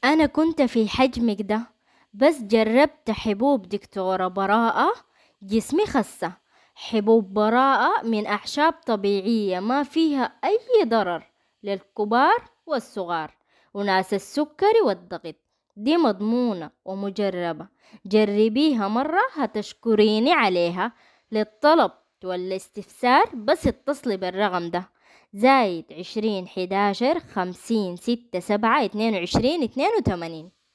أنا كنت في حجمك ده بس جربت حبوب دكتورة براءة جسمي خسة حبوب براءة من أعشاب طبيعية ما فيها أي ضرر للكبار والصغار وناس السكري والضغط دي مضمونة ومجربة جربيها مرة هتشكريني عليها للطلب والاستفسار بس اتصلي بالرقم ده زايد عشرين حداشر خمسين ستة سبعة اتنين وعشرين اتنين وتمانين